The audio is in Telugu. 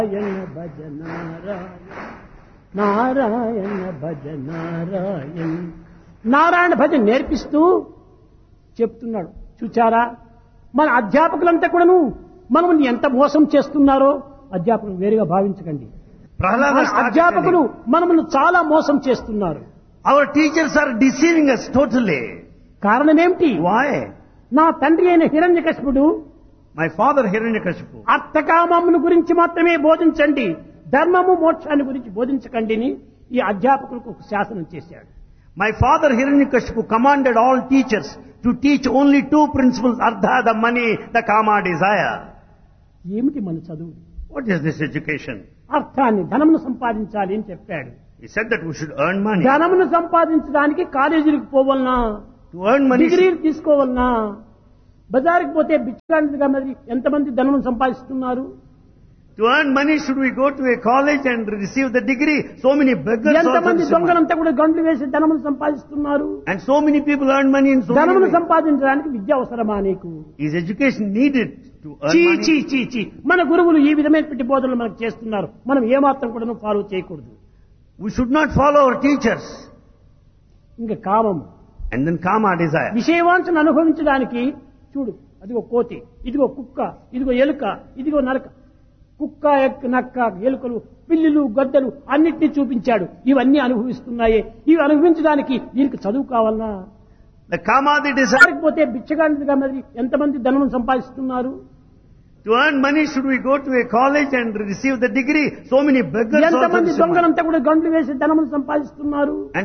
నారాయణ భజ నారాయణ నారాయణ భజ నారాయణ నారాయణ భజ నేర్పిస్తూ చెప్తున్నాడు చూచారా మన అధ్యాపకులంతా కూడాను మనం ఎంత మోసం చేస్తున్నారో అధ్యాపకులు వేరుగా భావించకండి Prahlada మన started అధ్యాపకులు మనల్ని చాలా మోసం చేస్తున్నారు telling, Our teachers are deceiving us totally. కారణం ఏమిటి Why? నా తండ్రి అయిన హిరణ్యకశిపుడు My father Hiranyakashipu. అర్థకామమును గురించి మాత్రమే బోధించండి ధర్మము మోక్షాన్ని గురించి బోధించకండి అని ఈ అధ్యాపకులకు ఒక శాసనం చేశాడు My father Hiranyakashipu commanded all teachers to teach only two principles, Ardha, the money, the Kama, desire. ఏమిటి మన చదువు What is this education? అర్థాన్ని ధనమును సంపాదించాలి అని చెప్పాడు He said that we should earn money. ధనమును సంపాదించడానికి కాలేజీలకు పోవాలనా To earn money, డిగ్రీలు తీసుకోవాలనా బజారుకి పోతే బిచ్చగాంటిగా మరి ఎంతమంది ధనమును సంపాదిస్తున్నారు to earn money, should we go to a college and receive the degree? So many beggars also ఎంతమంది receive money. దొంగలంతా కూడా గంటలు వేసి ధనమును సంపాదిస్తున్నారు And so many people earn money in so many ధనమును ways. సంపాదించడానికి విద్య అవసరమా నీకు Is education needed to earn చీ money? చీ చీ చీ మన గురువులు ఈ విధమైనటువంటి బోధనలు మనకు చేస్తున్నారు మనం ఏమాత్రం కూడా ఫాలో చేయకూడదు We should not follow our teachers. ఇంకా కామం And then Kama, desire. విషయవాంఛను అనుభవించడానికి చూడు అదిగో కోతి ఇదిగో కుక్క ఇదిగో ఎలుక ఇదిగో నరక కుక్క ఎక్క నక్క ఎలుకలు పిల్లులు గద్దలు అన్నిటినీ చూపించాడు ఇవన్నీ అనుభవిస్తున్నాయే ఇవి అనుభవించడానికి దీనికి చదువు కావాలనా The Kama, the desire. పోతే బిచ్చగాంటిగా మరి ఎంతమంది ధనం సంపాదిస్తున్నారు To earn money, should we go to a college and receive the degree? So many beggars also ఎంతమంది receive money. దొంగలంతా కూడా గంటలు వేసి ధనమును సంపాదిస్తున్నారు And